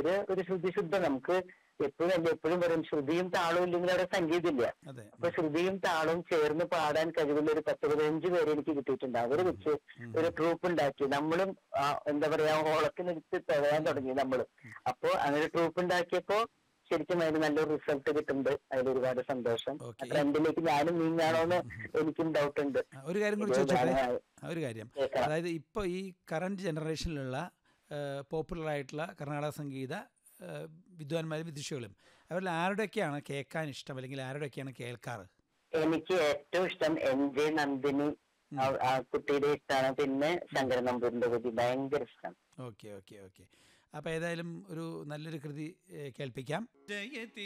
അവര് ഒരു ശ്രുതി ശുദ്ധ നമുക്ക് എപ്പോഴും അല്ല എപ്പോഴും പറയും ശ്രുതിയും താളവും ഇല്ലെങ്കിൽ അവിടെ സംഗീതമില്ല അതെ അപ്പൊ ശ്രുതിയും താളവും ചേർന്ന് പാടാൻ കഴിവുള്ള ഒരു പത്ത് പതിനഞ്ച് പേരെ എനിക്ക് കിട്ടിയിട്ടുണ്ട് അവര് വെച്ച് ഒരു ട്രൂപ്പ് ഉണ്ടാക്കി നമ്മളും ആ, എന്താ പറയാ ഓളത്തിനെടുത്ത് തികയാൻ തുടങ്ങി നമ്മള് അപ്പോ അങ്ങനെ ട്രൂപ്പ് ഉണ്ടാക്കിയപ്പോ ശരിക്കും അതിന് നല്ലൊരു റിസൾട്ട് കിട്ടുന്നുണ്ട് അതിൽ ഒരുപാട് സന്തോഷം Okay. ട്രെൻഡിലേക്ക് ഞാനും നീങ്ങാണോന്ന് എനിക്കും ഡൗട്ട് ഉണ്ട് ആ, ഒരു കാര്യം കൂടി ഇത് ചോദിച്ചോട്ടെ ഞാൻ- ആ, ഒരു കാര്യം കേൾക്കാം. അതായത് ഇപ്പോൾ ഈ കറണ്ട് ജനറേഷനിലുള്ള പോപ്പുലർ ആയിട്ടുള്ള കർണാടക സംഗീത ആ, വിദ്വാൻമാരും വിദുഷികളും അവരിൽ ആരുടെയൊക്കെയാണ് കേൾക്കാൻ ഇഷ്ടം അല്ലെങ്കിൽ ആരുടെയൊക്കെയാണ് കേൾക്കാറ് എനിക്ക് ഏറ്റവും ഇഷ്ടം എൻ ജെ നന്ദിനി ആ- ആ കുട്ടിയുടെ ഇഷ്ടമാണ് പിന്നെ ശങ്കരൻ നമ്പൂരിന്റെ കുട്ടി ഭയങ്കര ഇഷ്ടം ഓക്കെ ഓക്കെ ഓക്കെ അപ്പോൾ ഏതായാലും ഒരു നല്ലൊരു കൃതി ഏ, കേൾപ്പിക്കാം ജയതി